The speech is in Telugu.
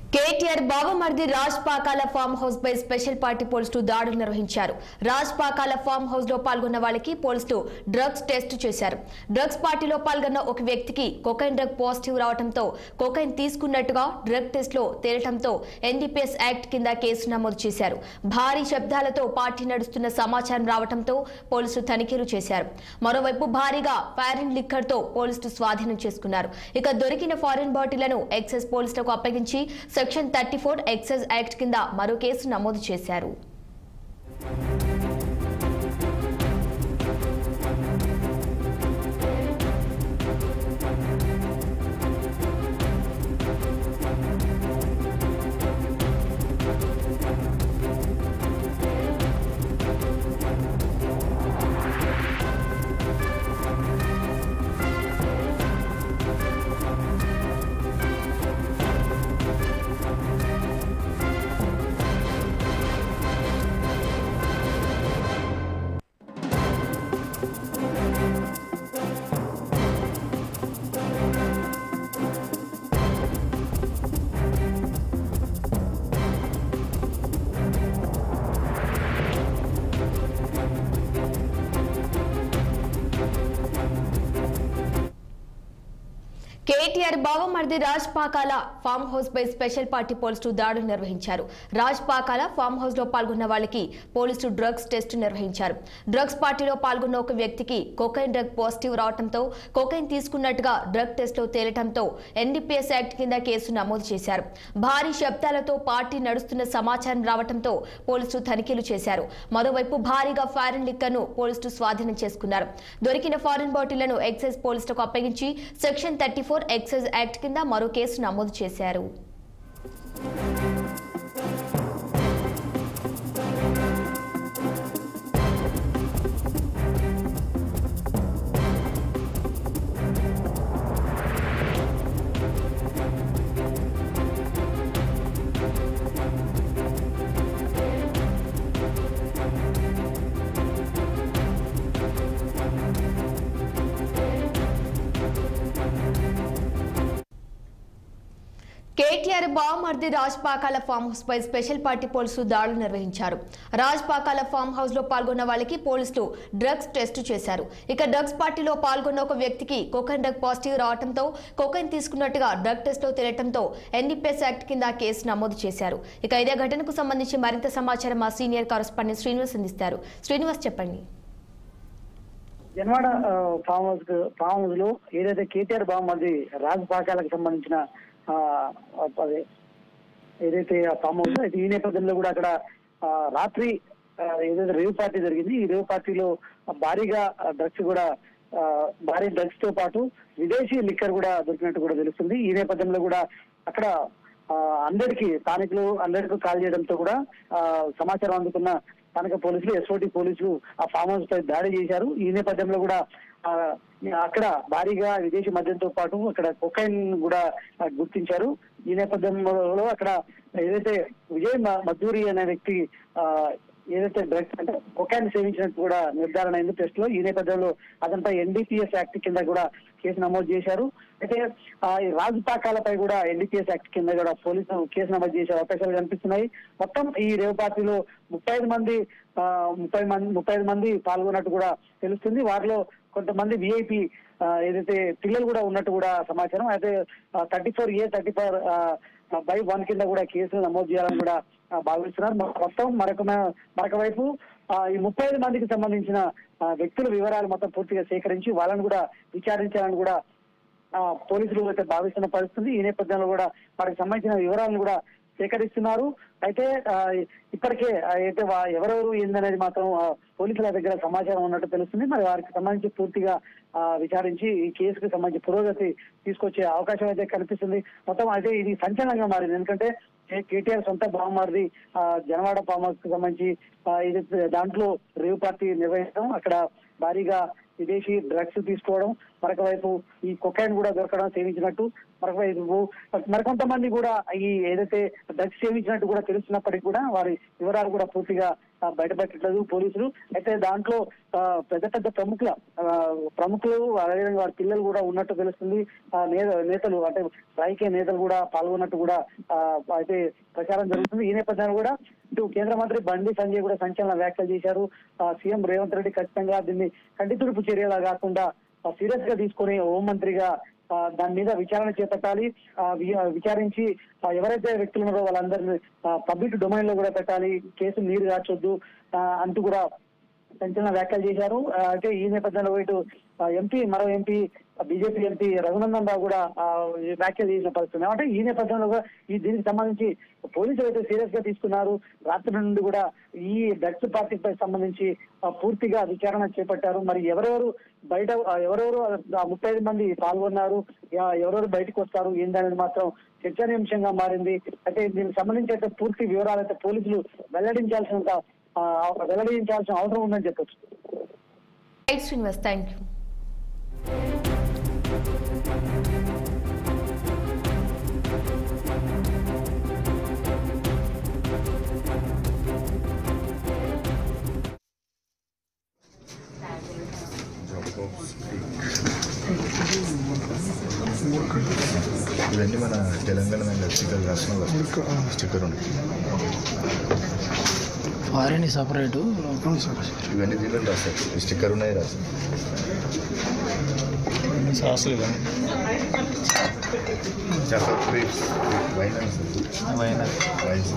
కేటీఆర్ బావమర్ది రాజ్ పాకాల ఫామ్ హౌస్ పై స్పెషల్ పార్టీ పోలీసులు దాడులు నిర్వహించారు రాజ్ పాకాల ఫామ్ హౌస్ లో పాల్గొన్న వాళ్ళకి పోలీసులు డ్రగ్స్ టెస్ట్ చేశారు డ్రగ్స్ పార్టీలో పాల్గొన్న ఒక వ్యక్తికి కొకైన్ డ్రగ్ పాజిటివ్ రావడంతో కొకైన్ తీసుకున్నట్టుగా డ్రగ్ టెస్ట్ లో తేలటంతో ఎన్డీపీఎస్ యాక్ట్ కింద కేసు నమోదు చేశారు భారీ శబ్దాలతో పార్టీ నడుస్తున్న సమాచారం రావడంతో పోలీసులు తనిఖీలు చేశారు మరోవైపు భారీగా ఫైరింగ్ లిక్కర్ తో పోలీసులు స్వాధీనం చేసుకున్నారు ఇక దొరికిన ఫారిన్ బాటిళ్లను ఎక్సైజ్ పోలీసులకు అప్పగించి section thirty four excise act కింద మరో కేసు నమోదు చేశారు కేటీఆర్ బావమర్ది రాజ్ పాకాల ఫామ్ హౌస్ పై స్పెషల్ పార్టీ పోలీసులు దాడులు నిర్వహించారు రాజ్ పాకాల ఫామ్ హౌస్ లో పాల్గొన్న వాళ్ళకి పోలీసులు డ్రగ్స్ టెస్ట్ నిర్వహించారు డ్రగ్స్ పార్టీలో పాల్గొన్న ఒక వ్యక్తికి కొకైన్ డ్రగ్ పాజిటివ్ రావడంతో కొకైన్ తీసుకున్నట్టుగా డ్రగ్ టెస్ట్ లో తేలటంతో ఎన్డీపీఎస్ యాక్ట్ కింద కేసు నమోదు చేశారు భారీ శబ్దాలతో పార్టీ నడుస్తున్న సమాచారం రావడంతో పోలీసులు తనిఖీలు చేశారు మరోవైపు భారీగా ఫారిన్ లిక్కర్ ను పోలీసులు స్వాధీనం చేసుకున్నారు దొరికిన ఫారిన్ బాటిళ్లను ఎక్సైజ్ పోలీసులకు అప్పగించి section thirty four excise act కింద మరో కేసు నమోదు చేశారు కేటీఆర్ బావమర్ది రాజ్ పాకాల ఫామ్ హౌస్ పై స్పెషల్ పార్టీ పోలీసులు దాడులు నిర్వహించారు రాజ్ పాకాల ఫామ్ హౌస్ లో పాల్గొన్న వాళ్ళకి పోలీసులు డ్రగ్స్ టెస్ట్ చేశారు ఇక డ్రగ్స్ పార్టీలో పాల్గొన్న ఒక వ్యక్తికి కోకైన్ డ్రగ్ పాజిటివ్ రావడంతో కోకైన్ తీసుకున్నట్టుగా డ్రగ్ టెస్ట్ లో తేలటంతో ఎన్డీపీఎస్ యాక్ట్ కింద కేసు నమోదు చేశారు ఇక ఇదే ఘటనకు సంబంధించి మరింత సమాచారం మా సీనియర్ కరస్పాండెంట్ శ్రీనివాస్ అందిస్తారు శ్రీనివాస్ చెప్పండి జన్వాడ ఆ, ఫామ్ హౌస్ కు- ఫామ్ హౌస్ లో ఏదైతే కేటీఆర్ బామ్మది రాజు పాకాలకు సంబంధించిన ఆ, అదే ఏదైతే ఆ ఫామ్ హౌస్ అయితే ఈ నేపథ్యంలో కూడా అక్కడ ఆ, రాత్రి ఆ, ఏదైతే రేవ్ పార్టీ జరిగింది ఈ రేవ్ పార్టీలో భారీగా డ్రగ్స్ కూడా ఆ, భారీ డ్రగ్స్ తో పాటు విదేశీ లిక్కర్ కూడా దొరికినట్టు కూడా తెలుస్తుంది ఈ నేపథ్యంలో కూడా అక్కడ ఆ, అందరికీ స్థానికులు అందరికీ కాల్ చేయడంతో కూడా ఆ, సమాచారం అందుకున్న స్థానిక పోలీసులు ఎస్ఓటి పోలీసులు ఆ ఫామ్ హౌస్ పై దాడి చేశారు ఈ నేపథ్యంలో కూడా ఆ, అక్కడ భారీగా విదేశీ మద్యంతో పాటు అక్కడ కొకైన్ కూడా ఆ, గుర్తించారు ఈ నేపథ్యంలో అక్కడ ఏదైతే విజయ్ మ- మద్దూరి అనే వ్యక్తి ఆ, ఏదైతే డ్రగ్స్ అంటే కొకైన్ సేవించినట్టు కూడా నిర్ధారణ అయింది టెస్ట్ లో ఈ నేపథ్యంలో అదంతా ఎన్డీపీఎస్ యాక్ట్ కింద కూడా కేసు నమోదు చేశారు అయితే ఆ, ఈ రాజపాకాలపై కూడా ఎన్డీపీఎస్ యాక్ట్ కింద కూడా పోలీసులు కేసు నమోదు చేసే అవకాశాలు కనిపిస్తున్నాయి మొత్తం ఈ రేవ్ పార్టీలో ముప్పై ఐదు మంది ఆ, ముప్పై మంది ముప్పై ఐదు మంది పాల్గొన్నట్టు కూడా తెలుస్తుంది వారిలో కొంతమంది విఐపి ఏదైతే పిల్లలు కూడా ఉన్నట్టు కూడా సమాచారం అయితే thirty four A thirty four by one కింద కూడా కేసులు నమోదు చేయాలని కూడా ఆ, భావిస్తున్నారు మొ- మొత్తం మరొక మ- మరొక వైపు ఆ, ఈ ముప్పై ఐదు మందికి సంబంధించిన ఆ, వ్యక్తుల వివరాలు మొత్తం పూర్తిగా సేకరించి వాళ్ళని కూడా విచారించాలని కూడా ఆ, పోలీసులు అయితే భావిస్తున్న పరిస్థితి ఈ నేపథ్యంలో కూడా వారికి సంబంధించిన వివరాలను కూడా సేకరిస్తున్నారు అయితే ఆ, ఇప్పటికే ఆ, అయితే వా- ఎవరెవరు ఏందనేది మాత్రం ఆ, పోలీసుల దగ్గర సమాచారం ఉన్నట్టు తెలుస్తుంది మరి వారికి సంబంధించి పూర్తిగా ఆ, విచారించి ఈ కేసుకు సంబంధించి పురోగతి తీసుకొచ్చే అవకాశం అయితే కనిపిస్తుంది మొత్తం అయితే ఇది సంచలనంగా మారింది ఎందుకంటే కే- కేటీఆర్ సొంత బావమారిది ఆ, జనవాడ ఫామ్ హౌస్ కు సంబంధించి ఆ, ఇది దాంట్లో రేవ్ పార్టీ నిర్వహించడం అక్కడ భారీగా విదేశీ డ్రగ్స్ తీసుకోవడం మరొక వైపు ఈ కొకైన్ కూడా దొరకడం సేవించినట్టు మరొక వైపు మరికొంతమంది కూడా ఈ ఏదైతే డ్రగ్స్ సేవించినట్టు కూడా తెలుస్తున్నప్పటికీ కూడా వారి వివరాలు కూడా పూర్తిగా ఆ, బయటపెట్టట్లేదు పోలీసులు అయితే దాంట్లో ఆ, పెద్ద పెద్ద ప్రముఖుల ఆ, ప్రముఖులు అదేవిధంగా వారి పిల్లలు కూడా ఉన్నట్టు తెలుస్తుంది ఆ, నే- నేతలు అంటే రాజకీయ నేతలు కూడా పాల్గొన్నట్టు కూడా ఆ, అయితే ప్రచారం జరుగుతుంది ఈ నేపథ్యంలో కూడా ఇటు కేంద్ర మంత్రి బండి సంజయ్ కూడా సంచలన వ్యాఖ్యలు చేశారు ఆ, సీఎం రేవంత్ రెడ్డి ఖచ్చితంగా దీన్ని కంటితుడుపు చర్యలా కాకుండా సీరియస్ గా తీసుకొని హోంమంత్రిగా ఆ, దాని మీద విచారణ చేపట్టాలి ఆ, వి- ఆ, విచారించి ఆ, ఎవరైతే వ్యక్తులు ఉన్నారో వాళ్ళందరినీ పబ్లిక్ డొమైన్ లో కూడా పెట్టాలి కేసు నీరు కాచొద్దు ఆ, అంటూ కూడా సంచలన వ్యాఖ్యలు చేశారు ఆ, అయితే ఈ నేపథ్యంలో ఇటు ఆ, ఎంపీ మరో MP BJP MP Raghunandan Rao కూడా ఆ, ఈ వ్యాఖ్యలు చేసిన పరిస్థితి అంటే ఈ నేపథ్యంలో కూడా ఈ దీనికి సంబంధించి పోలీసులు అయితే సీరియస్ గా తీసుకున్నారు రాత్రి నుండి కూడా ఈ డ్రగ్స్ పార్టీపై సంబంధించి ఆ, పూర్తిగా విచారణ చేపట్టారు మరి ఎవరెవరు బయట ఆ, ఎవరెవరు ఆ ముప్పై ఐదు మంది పాల్గొన్నారు ఆ, ఎవరెవరు బయటకు వస్తారు ఏందనేది మాత్రం చర్చనీయాంశంగా మారింది అయితే దీనికి సంబంధించి అయితే పూర్తి వివరాలు అయితే పోలీసులు వెల్లడించాల్సినంత ఆ, వెల్లడించాల్సిన అవసరం ఉందని చెప్పొచ్చు రైట్ శ్రీనివాస్ థ్యాంక్ యూ ఇవన్నీ మన తెలంగాణ స్టిక్కర్ రాష్ట్రంలో స్టిక్కర్ ఉంది ఫారెన్ సపరేటు ఇవన్నీ దీనిలో రాస్తారు ఈ స్టిక్కర్ ఉన్నాయి రాస్తారు సాసులు ఇవన్నీ చాలా గ్రేప్స్ వైన్ అని సార్ వైన్ వైన్స్